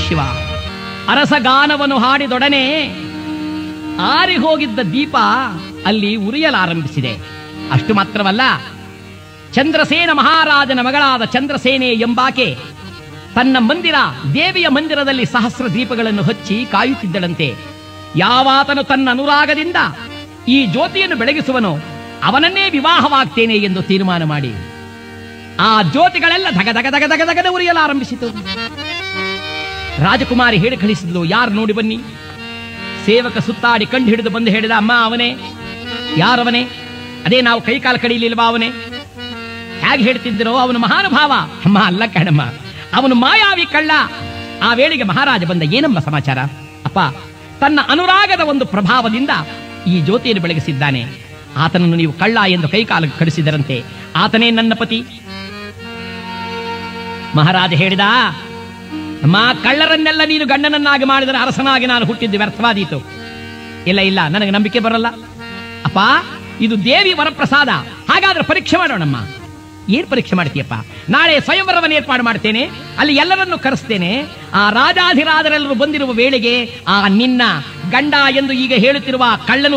ಶಿವ ಅರಸಗಾನವನ್ನು ಹಾಡಿದೊಡನೆ ಆರಿ ಹೋಗಿದ್ದ ದೀಪ ಅಲ್ಲಿ ಉರಿಯಲಾರಂಭಿಸಿದೆ ಅಷ್ಟು ಮಾತ್ರವಲ್ಲ ಚಂದ್ರಸೇನ ಮಹಾರಾಜನ ಮಗಳಾದ ಚಂದ್ರಸೇನೆ ಎಂಬಾಕೆ ತನ್ನ ಮಂದಿರ ದೇವಿಯ ಮಂದಿರದಲ್ಲಿ ಸಹಸ್ರ ದೀಪಗಳನ್ನು ಹಚ್ಚಿ ಕಾಯುತ್ತಿದ್ದಳಂತೆ ಯಾವಾತನು ತನ್ನ ಅನುರಾಗದಿಂದ ಈ ಜ್ಯೋತಿಯನ್ನು ಬೆಳಗಿಸುವನೋ ಅವನನ್ನೇ ವಿವಾಹವಾಗ್ತೇನೆ ಎಂದು ತೀರ್ಮಾನ ಮಾಡಿ ಆ ಜ್ಯೋತಿಗಳೆಲ್ಲ ಧಗ ಧಗ ಧಗ ಧಗ ಧಗದ ಉರಿಯಲಾರಂಭಿಸಿತು ರಾಜಕುಮಾರಿ ಹೇಳಿ ಕಳಿಸಿದ್ಲು ಯಾರು ನೋಡಿ ಬನ್ನಿ ಸೇವಕ ಸುತ್ತಾಡಿ ಕಂಡು ಹಿಡಿದು ಬಂದು ಹೇಳಿದ ಅಮ್ಮ ಅವನೇ ಯಾರವನೇ ಅದೇ ನಾವು ಕೈಕಾಲು ಕಡಿಲಿಲ್ವಾ ಅವನೇ ಹೇಗೆ ಹೇಳ್ತಿದ್ದರೋ ಅವನು ಮಹಾನುಭಾವ ಅಮ್ಮ ಅಲ್ಲ ಕಣಮ್ಮ ಅವನು ಮಾಯಾವಿ ಕಳ್ಳ ಆ ವೇಳೆಗೆ ಮಹಾರಾಜ ಬಂದ ಏನಮ್ಮ ಸಮಾಚಾರ ಅಪ್ಪ ತನ್ನ ಅನುರಾಗದ ಒಂದು ಪ್ರಭಾವದಿಂದ ಈ ಜ್ಯೋತಿಯನ್ನು ಬೆಳಗಿಸಿದ್ದಾನೆ ಆತನನ್ನು ನೀವು ಕಳ್ಳ ಎಂದು ಕೈಕಾಲು ಕಡಿಸಿದರಂತೆ ಆತನೇ ನನ್ನ ಪತಿ ಮಹಾರಾಜ ಹೇಳಿದ ಅಮ್ಮ ಕಳ್ಳರನ್ನೆಲ್ಲ ನೀನು ಗಂಡನನ್ನಾಗಿ ಮಾಡಿದರೆ ಅರಸನಾಗಿ ನಾನು ಹುಟ್ಟಿದ್ದು ವ್ಯರ್ಥವಾದೀತು ಇಲ್ಲ ಇಲ್ಲ ನನಗೆ ನಂಬಿಕೆ ಬರಲ್ಲ ಅಪ್ಪ ಇದು ದೇವಿ ವರಪ್ರಸಾದ ಹಾಗಾದ್ರೆ ಪರೀಕ್ಷೆ ಮಾಡೋಣಮ್ಮ ಏನ್ ಪರೀಕ್ಷೆ ಮಾಡ್ತೀಯಪ್ಪ ನಾಳೆ ಸ್ವಯಂವರವನ್ನು ಏರ್ಪಾಡು ಮಾಡ್ತೇನೆ ಅಲ್ಲಿ ಎಲ್ಲರನ್ನು ಕರೆಸ್ತೇನೆ ಆ ರಾಜಾಧಿರಾಜರೆಲ್ಲರೂ ಬಂದಿರುವ ವೇಳೆಗೆ ಆ ನಿನ್ನ ಗಂಡ ಎಂದು ಈಗ ಹೇಳುತ್ತಿರುವ ಕಳ್ಳನು